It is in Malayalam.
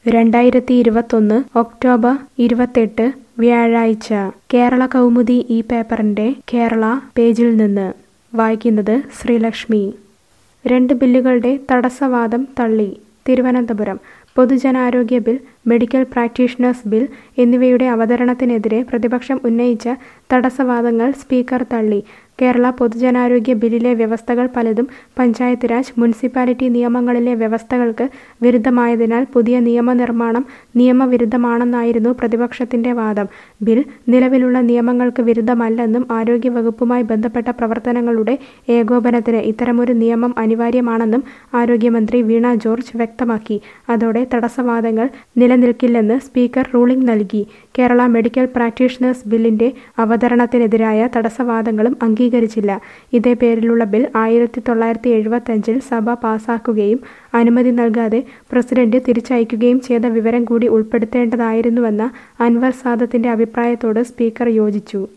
രണ്ടായിരത്തി ഇരുപത്തൊന്ന് ഒക്ടോബർ ഇരുപത്തെട്ട് വ്യാഴാഴ്ച കേരള കൗമുദി ഈ പേപ്പറിന്റെ കേരള പേജിൽ നിന്ന് വായിക്കുന്നത് ശ്രീലക്ഷ്മി രണ്ട് ബില്ലുകളുടെ തടസ്സവാദം തള്ളി തിരുവനന്തപുരം പൊതുജനാരോഗ്യ ബിൽ മെഡിക്കൽ പ്രാക്ടീഷണേഴ്സ് ബിൽ എന്നിവയുടെ അവതരണത്തിനെതിരെ പ്രതിപക്ഷം ഉന്നയിച്ച തടസ്സവാദങ്ങൾ സ്പീക്കർ തള്ളി കേരള പൊതുജനാരോഗ്യ ബില്ലിലെ വ്യവസ്ഥകൾ പലതും പഞ്ചായത്ത് രാജ് മുനിസിപ്പാലിറ്റി നിയമങ്ങളിലെ വ്യവസ്ഥകൾക്ക് വിരുദ്ധമായതിനാൽ പുതിയ നിയമനിർമ്മാണം നിയമവിരുദ്ധമാണെന്നായിരുന്നു പ്രതിപക്ഷത്തിന്റെ വാദം ബിൽ നിലവിലുള്ള നിയമങ്ങൾക്ക് വിരുദ്ധമല്ലെന്നും ആരോഗ്യവകുപ്പുമായി ബന്ധപ്പെട്ട പ്രവർത്തനങ്ങളുടെ ഏകോപനത്തിന് ഇത്തരമൊരു നിയമം അനിവാര്യമാണെന്നും ആരോഗ്യമന്ത്രി വീണ ജോർജ് വ്യക്തമാക്കി അതോടെ തടസ്സവാദങ്ങൾ നിലനിൽക്കില്ലെന്ന് സ്പീക്കർ റൂളിംഗ് നൽകി കേരള മെഡിക്കൽ പ്രാക്ടീഷണേഴ്സ് ബില്ലിന്റെ അവതരണത്തിനെതിരായ തടസ്സവാദങ്ങളും അംഗീകരിച്ചില്ല ഇതേ പേരിലുള്ള ബിൽ ആയിരത്തി തൊള്ളായിരത്തി എഴുപത്തഞ്ചിൽ സഭ പാസാക്കുകയും അനുമതി നൽകാതെ പ്രസിഡന്റ് തിരിച്ചയക്കുകയും ചെയ്ത വിവരം കൂടി ഉൾപ്പെടുത്തേണ്ടതായിരുന്നുവെന്ന അൻവർ സാദത്തിന്റെ അഭിപ്രായത്തോട് സ്പീക്കർ യോജിച്ചു